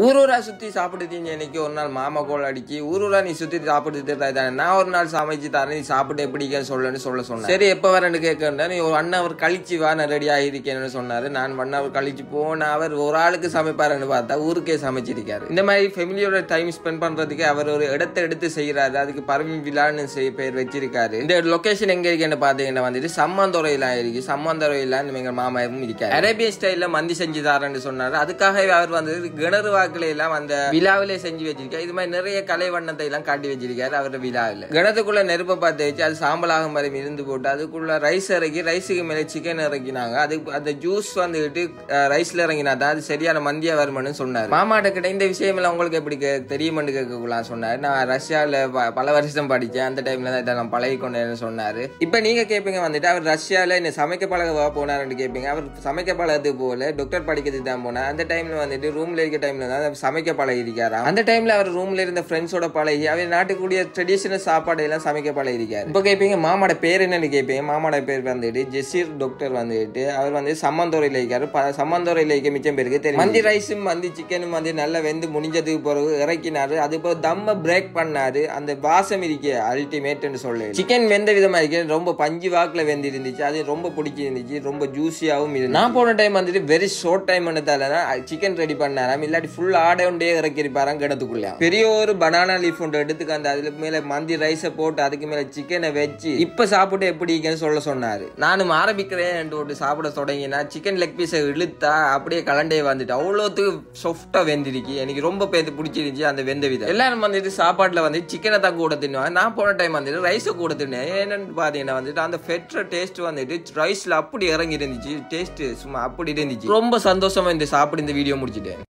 ஊரூரா சுத்தி சாப்பிட்டு தீங்க இன்னைக்கு ஒரு நாள் மாமா கோல் அடிச்சு ஊரூரா நீ சுத்தி சாப்பிட்டு தானே நான் ஒரு நாள் சமைச்சு தரேன் நீ சாப்பிட்டு எப்படிக்கன்னு சொல்லணும்னு சொல்ல சொன்னேன் சரி எப்ப வரேன்னு கேட்கறேன் நீ ஒரு ஒன் ஹவர் கழிச்சு வா நான் ரெடி ஆகிருக்கேன்னு சொன்னாரு நான் ஒன் ஹவர் கழிச்சு போன அவர் ஒரு ஆளுக்கு சமைப்பாருன்னு பார்த்தா ஊருக்கே சமைச்சிருக்காரு இந்த மாதிரி ஃபெமிலியோட டைம் ஸ்பெண்ட் பண்றதுக்கு அவர் ஒரு இடத்தை எடுத்து செய்யறாரு அதுக்கு பரவி விழான்னு செய் பேர் வச்சிருக்காரு இந்த லொகேஷன் எங்க இருக்குன்னு பாத்தீங்கன்னா வந்துட்டு சம்மந்துறையில இருக்கு சம்மந்துறையில எங்க மாமாவும் இருக்காரு அரேபியன் ஸ்டைல்ல மந்தி செஞ்சு தாரேன்னு சொன்னாரு அதுக்காகவே அவர் வந்து கிணறு வாக்குல எல்லாம் அந்த விழாவிலே செஞ்சு வச்சிருக்காரு இது மாதிரி நிறைய கலை வண்ணத்தை எல்லாம் காட்டி வச்சிருக்காரு அவரோட விழாவில் கிணத்துக்குள்ள நெருப்பை பார்த்து வச்சு அது சாம்பலாக மாதிரி இருந்து போட்டு அதுக்குள்ள ரைஸ் இறக்கி ரைஸுக்கு மேலே சிக்கன் இறக்கினாங்க அது அந்த ஜூஸ் வந்துட்டு ரைஸ்ல இறங்கினா தான் அது சரியான மந்தியா வருமானு சொன்னார் மாமாட்ட கிட்ட இந்த விஷயம் எல்லாம் உங்களுக்கு எப்படி கே- தெரியுமான்னு கேட்கலாம் சொன்னார் நான் ரஷ்யாவில் பல வருஷம் படித்தேன் அந்த டைம்ல தான் இதெல்லாம் பழகி கொண்டேன்னு சொன்னாரு இப்போ நீங்க கேட்பீங்க வந்துட்டு அவர் ரஷ்யாவில் இந்த சமைக்க பழகவா போனாருன்னு கேட்பீங்க அவர் சமைக்க பழகிறது போல டாக்டர் படிக்கிறதுக்கு தான் போனார் அந்த டைம்ல வந்துட்டு ரூம்ல இருக்க டைம்ல தான் அவர் சமைக்க பழகி இருக்காராம் அந்த டைம்ல அவர் ரூம்ல இருந்த ஃப்ரெண்ட்ஸோட பழகி அவர் நாட்டுக்குரிய ட்ரெடிஷனல் சாப்பாடு எல்லாம் சமைக்க பழகி இருக்காரு இப்போ கேட்பீங்க மாமாட பேர் என்னன்னு கேட்பீங்க மாமாட பேர் வந்துட்டு ஜெசீர் டாக்டர் வந்துட்டு அவர் வந்து சம்மந்தோரையில் இருக்காரு ப- சம்மந்தோரையில் இருக்க மிச்சம் பேருக்கு தெரியும் மந்தி ரைஸும் மந்தி சிக்கனும் வந்து நல்லா வெந்து முடிஞ்சதுக்கு பிறகு இறக்கினாரு அது இப்போ தம்ம பிரேக் பண்ணாரு அந்த வாசம் இருக்கே அல்டிமேட்னு சொல்லு சிக்கன் வெந்த விதமா இருக்கு ரொம்ப பஞ்சு வாக்குல வெந்து இருந்துச்சு அது ரொம்ப பிடிச்சிருந்துச்சு ரொம்ப ஜூஸியாகவும் இருந்துச்சு நான் போன டைம் வந்துட்டு வெரி ஷார்ட் டைம் பண்ணதால சிக்கன் ரெடி பண்ணாராம் இல்லாட்டி ஃபுல் ஆடை ஒன்றே இறக்கி இருப்பாராம் கிடத்துக்குள்ள பெரிய ஒரு பனானா லீஃப் ஒன்று எடுத்துக்காந்து அதுல மேல மந்தி ரைஸை போட்டு அதுக்கு மேல சிக்கனை வச்சு இப்ப சாப்பிட்டு எப்படி இருக்குன்னு சொல்ல சொன்னாரு நானும் ஆரம்பிக்கிறேன் போட்டு சாப்பிட தொடங்கினா சிக்கன் லெக் பீஸை இழுத்தா அப்படியே கலண்டே வந்துட்டு அவ்வளோத்துக்கு சாஃப்டா வெந்திருக்கு எனக்கு ரொம்ப பேத்து பிடிச்சிருந்துச்சு அந்த வெந்த விதம் எல்லாரும் வந்துட்டு சாப்பாட்டுல வந்து சிக்கனை தான் கூட தின்னுவாங்க நான் போன டைம் வந்துட்டு ரைஸை கூட தின்னேன் என்னன்னு பாத்தீங்கன்னா வந்துட்டு அந்த ஃபெட்ர டேஸ்ட் வந்துட்டு ரைஸ்ல அப்படி இறங்கி இருந்துச்சு டேஸ்ட் சும்மா அப்படி இருந்துச்சு ரொம்ப சந்தோஷமா இந்த சாப்பிட்டு இந்த வீடியோ முடிச்சிட்டேன்